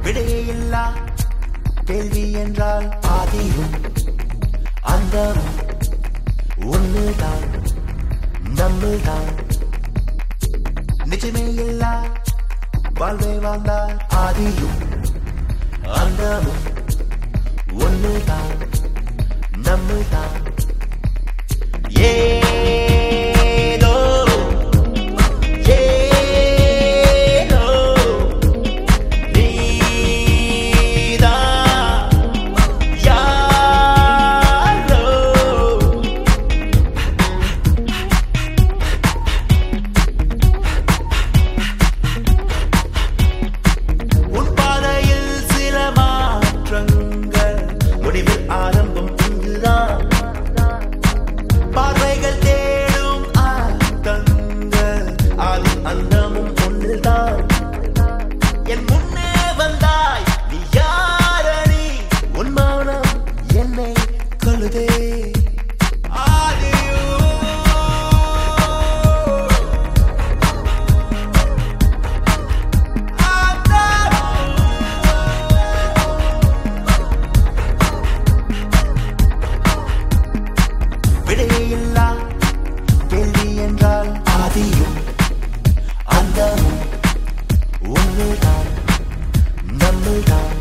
விடையில்லா கேள்வி என்றால் ஆதியும் அந்தமும் ஒண்ணுதான் நம்முதான் நிஜமே இல்லா வாழ்வை வாழ்ந்தால் ஆதியும் அந்தமும் ஒண்ணுதான் நம்முதான் ஏதோ ஏதோ நீதான் யாரோ உன் பாதையில் சில மாற்றங்கள் முடிவில் ஆரம்பம் இங்குதான் பார்வைகள் தேடும் அர்த்தங்கள் அதில் அந்தமும் ஒன்றுதான் என் முன்னே வந்தாய் நீ யாரணி உன் மௌனம் என்னை கொள்ளுதே ஆதியோ விடையில்லா கேள்வி என்றால் ஆதியும் அந்தமும் ஒன்றுதான் நம்முதான்